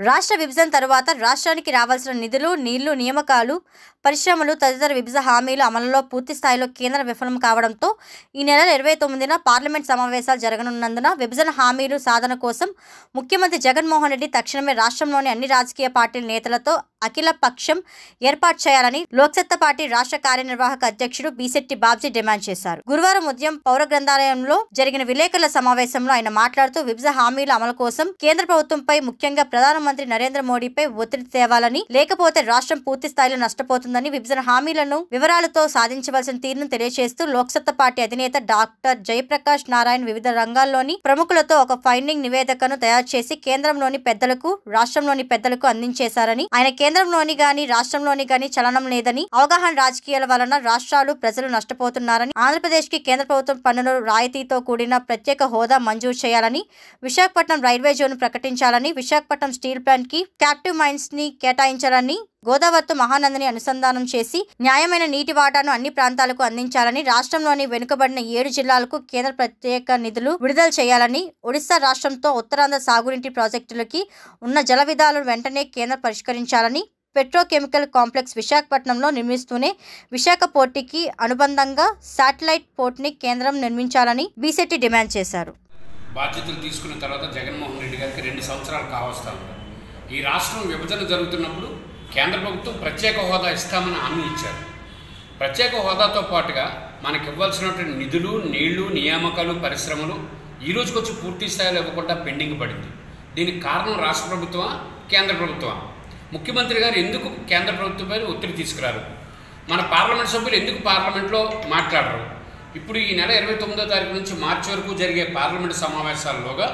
రాష్ట్ర విభజన తరువాత రాష్ట్రానికి రావాల్సిన నిధులు నీళ్లు నియామకాలు పరిశ్రమలు తదితర విభజన హామీలు అమలులో పూర్తి స్థాయిలో కేంద్రం విఫలం కావడంతో ఈ నెల ఇరవై తొమ్మిదిన పార్లమెంట్ సమావేశాలు జరగనున్నందున విభజన హామీలు సాధన కోసం ముఖ్యమంత్రి జగన్మోహన్ రెడ్డి తక్షణమే రాష్ట్రంలోని అన్ని రాజకీయ పార్టీల నేతలతో అఖిల పక్షం ఏర్పాటు చేయాలని లోక్సత్తా పార్టీ రాష్ట్ర కార్యనిర్వాహక అధ్యక్షుడు బీసెట్టి బాబ్జీ డిమాండ్ చేశారు గురువారం ఉదయం పౌర గ్రంథాలయంలో జరిగిన విలేకరుల సమావేశంలో ఆయన మాట్లాడుతూ విభజన హామీల అమలు కోసం కేంద్ర ప్రభుత్వంపై ముఖ్యంగా ప్రధానమంత్రి నరేంద్ర మోడీపై ఒత్తిడి తేవాలని లేకపోతే రాష్ట్రం పూర్తి స్థాయిలో నష్టపోతుందని విభజన హామీలను వివరాలతో సాధించవలసిన తీరును తెలియజేస్తూ లోక్సత్తా పార్టీ అధినేత డాక్టర్ జయప్రకాష్ నారాయణ్ వివిధ రంగాల్లోని ప్రముఖులతో ఒక ఫైండింగ్ నివేదికను తయారు చేసి కేంద్రంలోని పెద్దలకు రాష్ట్రంలోని పెద్దలకు అందించేశారని ఆయన కేంద్రంలోని గాని రాష్ట్రంలోని గాని చలనం లేదని అవగాహన రాజకీయాల వలన రాష్ట్రాలు ప్రజలు నష్టపోతున్నారని ఆంధ్రప్రదేశ్ కి కేంద్ర ప్రభుత్వం పన్నుల రాయితీతో కూడిన ప్రత్యేక హోదా మంజూరు చేయాలని విశాఖపట్నం రైల్వే జోన్ ప్రకటించాలని విశాఖపట్నం స్టీల్ ప్లాంట్ కి క్యాప్టివ్ మైన్స్ ని కేటాయించాలని గోదావరితో మహానందిని అనుసంధానం చేసి న్యాయమైన నీటి వాటాను అన్ని ప్రాంతాలకు అందించాలని రాష్ట్రంలోని వెనుకబడిన ఏడు జిల్లాలకు కేంద్ర ప్రత్యేక నిధులు విడుదల చేయాలని ఒడిశా రాష్ట్రంతో ఉత్తరాంధ్ర సాగునీటి ప్రాజెక్టులకి ఉన్న జల విధాలను వెంటనే కేంద్రం పరిష్కరించాలని పెట్రోకెమికల్ కాంప్లెక్స్ విశాఖపట్నంలో నిర్మిస్తూనే విశాఖ పోర్టుకి అనుబంధంగా శాటిలైట్ పోర్ట్ని కేంద్రం నిర్మించాలని బీసెట్టి డిమాండ్ చేశారు బాధ్యతలు తీసుకున్న తర్వాత జగన్మోహన్ రెడ్డి గారికి రెండు సంవత్సరాలు కావస్తా ఉంది ఈ రాష్ట్రం విభజన జరుగుతున్నప్పుడు కేంద్ర ప్రభుత్వం ప్రత్యేక హోదా ఇస్తామని హామీ ఇచ్చారు ప్రత్యేక హోదాతో పాటుగా మనకి ఇవ్వాల్సినటువంటి నిధులు నీళ్లు నియామకాలు పరిశ్రమలు ఈ రోజుకొచ్చి పూర్తి స్థాయిలో ఇవ్వకుండా పెండింగ్ పడింది దీనికి కారణం రాష్ట్ర ప్రభుత్వమా కేంద్ర ప్రభుత్వమా ముఖ్యమంత్రి గారు ఎందుకు కేంద్ర ప్రభుత్వంపై ఒత్తిడి తీసుకురారు మన పార్లమెంట్ సభ్యులు ఎందుకు పార్లమెంట్లో మాట్లాడరు ఇప్పుడు ఈ నెల ఇరవై తొమ్మిదో తారీఖు నుంచి మార్చి వరకు జరిగే పార్లమెంటు సమావేశాల్లోగా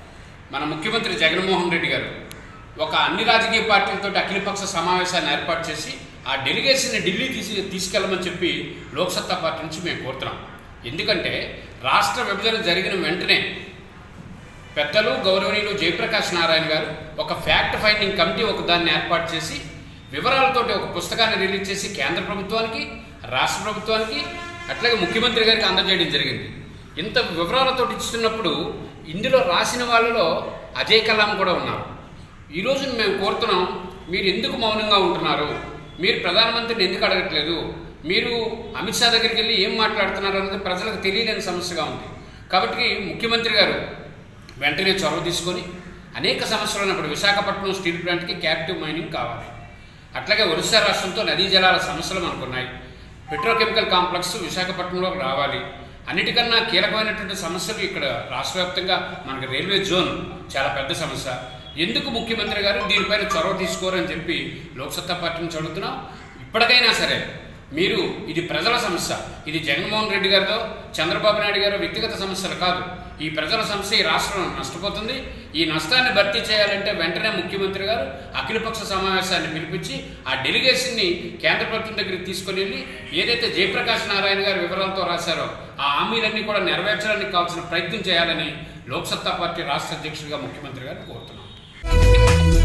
మన ముఖ్యమంత్రి జగన్మోహన్ రెడ్డి గారు ఒక అన్ని రాజకీయ పార్టీలతో అఖిలపక్ష సమావేశాన్ని ఏర్పాటు చేసి ఆ డెలిగేషన్ని ఢిల్లీ తీసి తీసుకెళ్ళమని చెప్పి లోక్సత్తా పార్టీ నుంచి మేము కోరుతున్నాం ఎందుకంటే రాష్ట్ర విభజన జరిగిన వెంటనే పెద్దలు గౌరవనీయులు జయప్రకాష్ నారాయణ గారు ఒక ఫ్యాక్ట్ ఫైండింగ్ కమిటీ ఒక దాన్ని ఏర్పాటు చేసి వివరాలతోటి ఒక పుస్తకాన్ని రిలీజ్ చేసి కేంద్ర ప్రభుత్వానికి రాష్ట్ర ప్రభుత్వానికి అట్లాగే ముఖ్యమంత్రి గారికి అందజేయడం జరిగింది ఇంత వివరాలతో ఇస్తున్నప్పుడు ఇందులో రాసిన వాళ్ళలో అజయ్ కలాం కూడా ఉన్నారు ఈరోజు మేము కోరుతున్నాం మీరు ఎందుకు మౌనంగా ఉంటున్నారు మీరు ప్రధానమంత్రిని ఎందుకు అడగట్లేదు మీరు అమిత్ షా దగ్గరికి వెళ్ళి ఏం మాట్లాడుతున్నారు అనేది ప్రజలకు తెలియలేని సమస్యగా ఉంది కాబట్టి ముఖ్యమంత్రి గారు వెంటనే చొరవ తీసుకొని అనేక సమస్యలు ఉన్నప్పుడు విశాఖపట్నం స్టీల్ ప్లాంట్కి క్యాప్టివ్ మైనింగ్ కావాలి అట్లాగే ఒరిస్సా రాష్ట్రంతో నదీ జలాల సమస్యలు మనకున్నాయి పెట్రోకెమికల్ కాంప్లెక్స్ విశాఖపట్నంలోకి రావాలి అన్నిటికన్నా కీలకమైనటువంటి సమస్యలు ఇక్కడ రాష్ట్ర వ్యాప్తంగా మనకి రైల్వే జోన్ చాలా పెద్ద సమస్య ఎందుకు ముఖ్యమంత్రి గారు దీనిపైన చొరవ తీసుకోరని చెప్పి లోక్సత్తా పార్టీ నుంచి అడుగుతున్నాం ఇప్పటికైనా సరే మీరు ఇది ప్రజల సమస్య ఇది జగన్మోహన్ రెడ్డి గారితో చంద్రబాబు నాయుడు గారు వ్యక్తిగత సమస్యలు కాదు ఈ ప్రజల సమస్య ఈ రాష్ట్రం నష్టపోతుంది ఈ నష్టాన్ని భర్తీ చేయాలంటే వెంటనే ముఖ్యమంత్రి గారు అఖిలపక్ష సమావేశాన్ని పిలిపించి ఆ డెలిగేషన్ని కేంద్ర ప్రభుత్వం దగ్గరికి తీసుకొని వెళ్ళి ఏదైతే జయప్రకాష్ నారాయణ గారు వివరాలతో రాశారో ఆ హామీలన్నీ కూడా నెరవేర్చడానికి కావాల్సిన ప్రయత్నం చేయాలని లోక్సత్తా పార్టీ రాష్ట్ర అధ్యక్షుడిగా ముఖ్యమంత్రి గారు కోరుతున్నాం